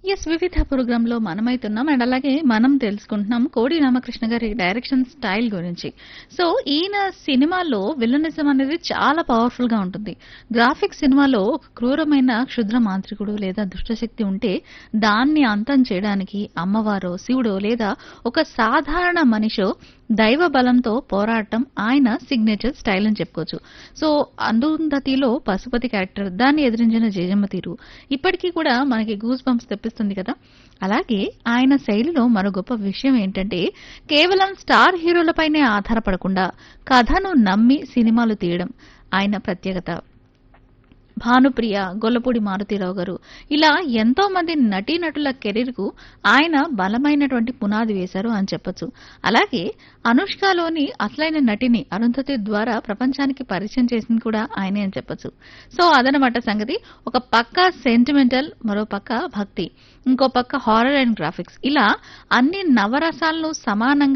yes వివిధ ప్రోగ్రాంలో మనమైతున్నాం and అలాగే మనం తెలుసుకుంటున్నాం కోడి రామకృష్ణ గారి డైరెక్షన్ స్టైల్ గురించి సో ఈయన సినిమాలో విలనిజం అనేది చాలా పవర్ఫుల్ గా ఉంటుంది గ్రాఫిక్స్ సినిమాలో ఒక క్రూరమైన క్షుద్ర మాంత్రికుడు లేదా దుష్టశక్తి ఉంటే దాన్ని అంతం చేయడానికి అమ్మవారో శివుడో లేదా ఒక సాధారణ మనిషో దైవ బలంతో పోరాటం ఆయన సిగ్నేచర్ స్టైల్ అని చెప్పుకోవచ్చు సో అందుంధతిలో పశుపతి క్యారెక్టర్ దాన్ని ఎదిరించిన జయజమ్మ తీరు ఇప్పటికీ కూడా మనకి గూస్ బంప్స్ తెప్పిస్తుంది కదా అలాగే ఆయన శైలిలో మరో గొప్ప విషయం ఏంటంటే కేవలం స్టార్ హీరోలపైనే ఆధారపడకుండా కథను నమ్మి సినిమాలు తీయడం ఆయన ప్రత్యేకత భానుప్రియ గొల్లపూడి మారుతీరావు గారు ఇలా ఎంతో మంది నటీనటుల కెరీర్ కు ఆయన బలమైనటువంటి పునాది వేశారు అని చెప్పొచ్చు అలాగే అనుష్కలోని అసలైన నటిని అరుంధతి ద్వారా ప్రపంచానికి పరిచయం చేసింది కూడా ఆయనే అని చెప్పొచ్చు సో అదనమాట సంగతి ఒక పక్క సెంటిమెంటల్ మరో పక్క భక్తి ఇంకో పక్క హారర్ అండ్ గ్రాఫిక్స్ ఇలా అన్ని నవరసాలను సమానంగా